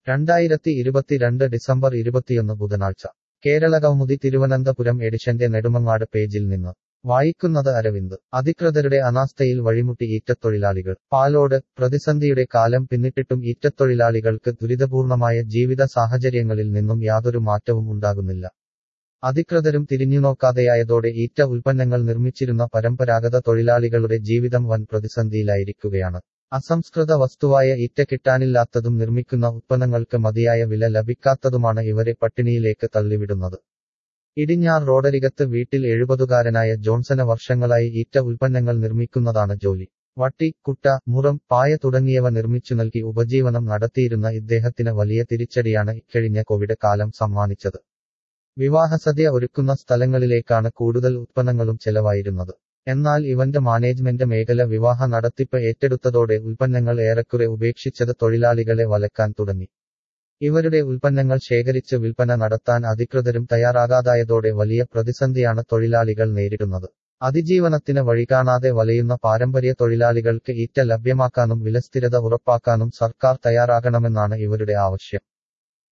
രണ്ടായിരത്തി ഇരുപത്തിരണ്ട് ഡിസംബർ ഇരുപത്തിയൊന്ന് ബുധനാഴ്ച കേരളകൗമുദി തിരുവനന്തപുരം എഡിഷന്റെ നെടുമങ്ങാട് പേജിൽ നിന്ന് വായിക്കുന്നത് അരവിന്ദ് അധികൃതരുടെ അനാസ്ഥയിൽ വഴിമുട്ടി ഈറ്റത്തൊഴിലാളികൾ പാലോട് പ്രതിസന്ധിയുടെ കാലം പിന്നിട്ടിട്ടും ഈറ്റത്തൊഴിലാളികൾക്ക് ദുരിതപൂർണമായ ജീവിത സാഹചര്യങ്ങളിൽ നിന്നും യാതൊരു മാറ്റവും ഉണ്ടാകുന്നില്ല അധികൃതരും തിരിഞ്ഞുനോക്കാതെയായതോടെ ഈറ്റ ഉൽപ്പന്നങ്ങൾ നിർമ്മിച്ചിരുന്ന പരമ്പരാഗത തൊഴിലാളികളുടെ ജീവിതം വൻ പ്രതിസന്ധിയിലായിരിക്കുകയാണ് അസംസ്കൃത വസ്തുവായ ഈറ്റ കിട്ടാനില്ലാത്തതും നിർമ്മിക്കുന്ന ഉത്പന്നങ്ങൾക്ക് മതിയായ വില ലഭിക്കാത്തതുമാണ് ഇവരെ പട്ടിണിയിലേക്ക് തള്ളിവിടുന്നത് ഇടിഞ്ഞാർ റോഡരികത്ത് വീട്ടിൽ എഴുപതുകാരനായ ജോൺസന് വർഷങ്ങളായി ഈറ്റ ഉൽപ്പന്നങ്ങൾ നിർമ്മിക്കുന്നതാണ് ജോലി വട്ടി കുട്ട മുറം പായ തുടങ്ങിയവ നിർമ്മിച്ചു നൽകി ഉപജീവനം നടത്തിയിരുന്ന ഇദ്ദേഹത്തിന് വലിയ തിരിച്ചടിയാണ് ഇക്കഴിഞ്ഞ കോവിഡ് കാലം സമ്മാനിച്ചത് വിവാഹസദ്യ ഒരുക്കുന്ന സ്ഥലങ്ങളിലേക്കാണ് കൂടുതൽ ഉത്പന്നങ്ങളും ചെലവായിരുന്നത് എന്നാൽ ഇവന്റ് മാനേജ്മെന്റ് മേഖല വിവാഹ നടത്തിപ്പ് ഏറ്റെടുത്തതോടെ ഉൽപ്പന്നങ്ങൾ ഏറെക്കുറെ ഉപേക്ഷിച്ചത് തൊഴിലാളികളെ വലക്കാൻ തുടങ്ങി ഇവരുടെ ഉൽപ്പന്നങ്ങൾ ശേഖരിച്ച് വിൽപ്പന നടത്താൻ അധികൃതരും തയ്യാറാകാതായതോടെ വലിയ പ്രതിസന്ധിയാണ് തൊഴിലാളികൾ നേരിടുന്നത് അതിജീവനത്തിന് വഴികാണാതെ വലയുന്ന പാരമ്പര്യ തൊഴിലാളികൾക്ക് ഈറ്റ ലഭ്യമാക്കാനും വിലസ്ഥിരത ഉറപ്പാക്കാനും സർക്കാർ തയ്യാറാകണമെന്നാണ് ഇവരുടെ ആവശ്യം